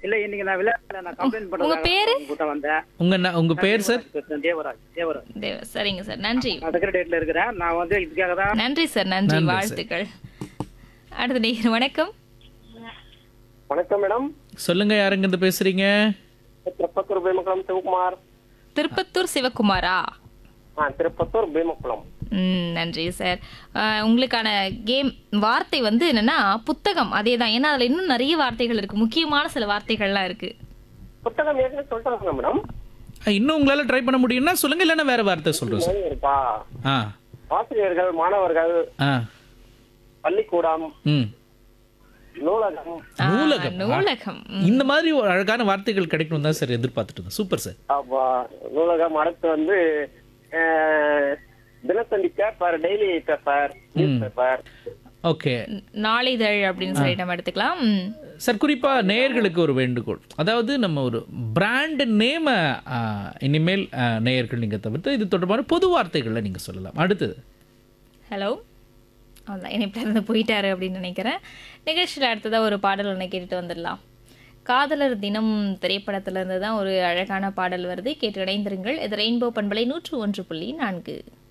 இல்ல இன்னைக்கு நான் விளையாடல நான் கம்ப்ளைண்ட் உங்க பண்றேன் பேரு? கூட்டம் வந்தேன் உங்க ந- உங்க பேர் சார் பேசுறேன், தேவராஜ் தேவராஜ் தேவ சரிங்க சார் நன்றி நான் செக்ரட்டேரியட்ல இருக்கிறேன் நான் வந்து இதுக்காக தான் நன்றி சார் நன்றி நன்றி, சார். வாழ்த்துக்கள் அடுத்த நேயர் வணக்கம் வணக்கம் மேடம் சொல்லுங்க யாருங்க இருந்து பேசுறீங்க திருப்பத்தூர் பீமக்குளம் சிவகுமார் திருப்பத்தூர் சிவகுமாரா ஆ திருப்பத்தூர் பீமக்குளம் ம் நன்றி சார் அஹ், உங்களுக்கான கேம் வார்த்தை வந்து என்னன்னா புத்தகம் அதே தான் ஏன்னா அதில் இன்னும் நிறைய வார்த்தைகள் இருக்கு முக்கியமான சில வார்த்தைகள்லாம் இருக்கு புத்தகம் ஏற்கனவே சொல்லிட்டாங்க மேடம் ஆ, இன்னும் உங்களால ட்ரை பண்ண முடியும்னா சொல்லுங்க இல்லைன்னா வேற வார்த்தை சொல்றோம் சார் நிறைய இருக்கா ஆ ஆசிரியர்கள் மாணவர்கள் ஆ பள்ளிக்கூடம் ம் நூலகம் ஆ, நூலகம். நூலகம் ம். இந்த மாதிரி ஒரு அழகான வார்த்தைகள் கிடைக்கணும் தான் சார் எதிர்பார்த்துட்டு இருந்தேன் சூப்பர் சார் அப்பா நூலகம் அடுத்து வந்து அஹ், Dinathanthi paper daily paper news paper okay நாளிதழ் அப்படின்னு சொல்லி நம்ம எடுத்துக்கலாம் ம். சார் குறிப்பா நேயர்களுக்கு ஒரு வேண்டுகோள் அதாவது நம்ம ஒரு பிராண்ட் நேம இனிமேல் ஆ, நேயர்கள் நீங்க தவிர்த்து இது தொடர்பான பொது வார்த்தைகளை நீங்க சொல்லலாம் அடுத்தது ஹலோ அதான் இணைப்பில் இருந்து போயிட்டாரு அப்படின்னு நினைக்கிறேன் நிகழ்ச்சியில் அடுத்ததாக ஒரு பாடல் ஒன்று கேட்டுட்டு வந்துடலாம் காதலர் தினம் திரைப்படத்திலிருந்து தான் ஒரு அழகான பாடல் வருது கேட்டு இணைந்திருங்கள் இது ரெயின்போ பண்பலை நூற்று ஒன்று புள்ளி நான்கு